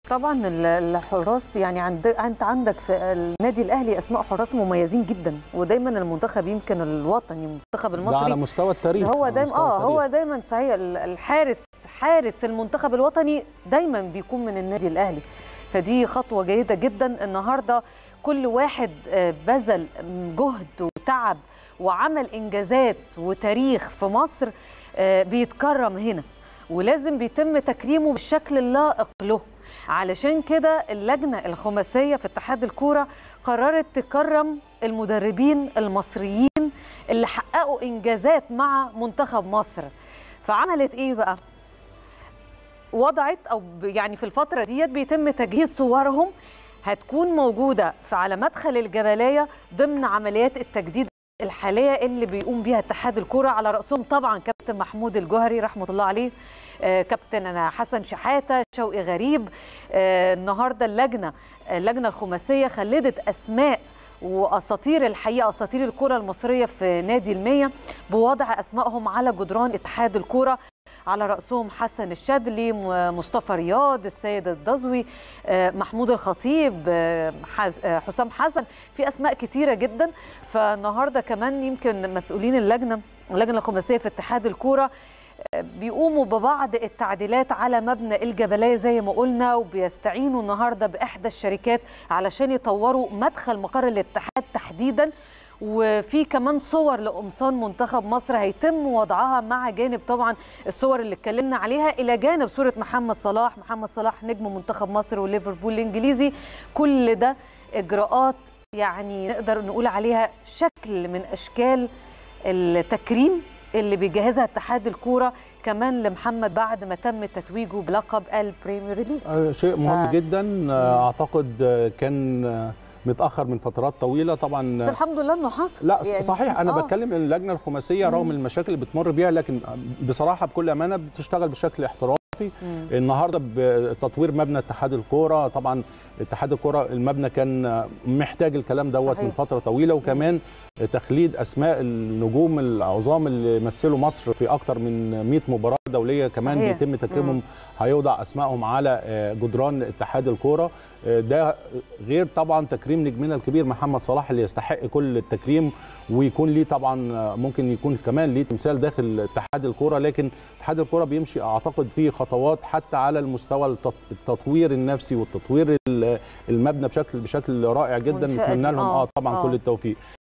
طبعا ال- الحراس يعني عند انت عندك في النادي الاهلي اسماء حراس مميزين جدا ودايما المنتخب يمكن الوطني المنتخب ده على المصري مستوى التاريخ هو على دايما مستوى اه التاريخ. هو دايما صحيح ال- الحارس حارس المنتخب الوطني دايما بيكون من النادي الاهلي فدي خطوه جيده جدا النهارده كل واحد آه، بذل جهد وتعب وعمل انجازات وتاريخ في مصر آه، بيتكرم هنا ولازم بيتم تكريمه بالشكل اللائق له علشان كده اللجنه الخماسيه في اتحاد الكوره قررت تكرم المدربين المصريين اللي حققوا انجازات مع منتخب مصر فعملت ايه بقى وضعت او ب- يعني في الفتره ديت بيتم تجهيز صورهم هتكون موجوده في على مدخل الجبليه ضمن عمليات التجديد الحاليه اللي بيقوم بيها اتحاد الكره على راسهم طبعا كابتن محمود الجوهري رحمه الله عليه آه، كابتن حسن شحاته شوقي غريب آه، النهارده اللجنه اللجنه الخماسيه خلدت اسماء واساطير الحقيقه اساطير الكره المصريه في نادي المية بوضع اسمائهم على جدران اتحاد الكره على رأسهم حسن الشاذلي م- مصطفى رياض السيد الدزوي آه، محمود الخطيب آه، حز- آه، حسام حسن في أسماء كتيرة جدا فالنهاردة كمان يمكن مسؤولين اللجنة اللجنة الخماسية في اتحاد الكورة آه، بيقوموا ببعض التعديلات على مبنى الجبلية زي ما قلنا وبيستعينوا النهاردة بإحدى الشركات علشان يطوروا مدخل مقر الاتحاد تحديداً وفي كمان صور لقمصان منتخب مصر هيتم وضعها مع جانب طبعا الصور اللي اتكلمنا عليها الى جانب صوره محمد صلاح محمد صلاح نجم منتخب مصر وليفربول الانجليزي كل ده اجراءات يعني نقدر نقول عليها شكل من اشكال التكريم اللي بيجهزها اتحاد الكوره كمان لمحمد بعد ما تم تتويجه بلقب البريمير ليج آه، شيء مهم ف- جدا آه، اعتقد آه، كان آه، متاخر من فترات طويله طبعا بس الحمد لله انه حصل لا يعني صحيح انا آه. بتكلم ان اللجنه الخماسيه رغم المشاكل اللي بتمر بيها لكن بصراحه بكل امانه بتشتغل بشكل احترافي مم. النهارده بتطوير مبنى اتحاد الكوره طبعا اتحاد الكوره المبنى كان محتاج الكلام دوت صحيح. من فتره طويله وكمان تخليد اسماء النجوم العظام اللي مثلوا مصر في اكتر من 100 مباراه دوليه كمان صحيح. بيتم تكريمهم هيوضع اسمائهم على آه، جدران اتحاد الكوره آه، ده غير طبعا تكريم نجمنا الكبير محمد صلاح اللي يستحق كل التكريم ويكون ليه طبعا آه، ممكن يكون كمان ليه تمثال داخل اتحاد الكوره لكن اتحاد الكوره بيمشي اعتقد فيه خطوات حتى على المستوى التط- التطوير النفسي والتطوير ال- المبنى بشكل بشكل رائع جدا منشآتي. نتمنى لهم آه، اه طبعا آه. كل التوفيق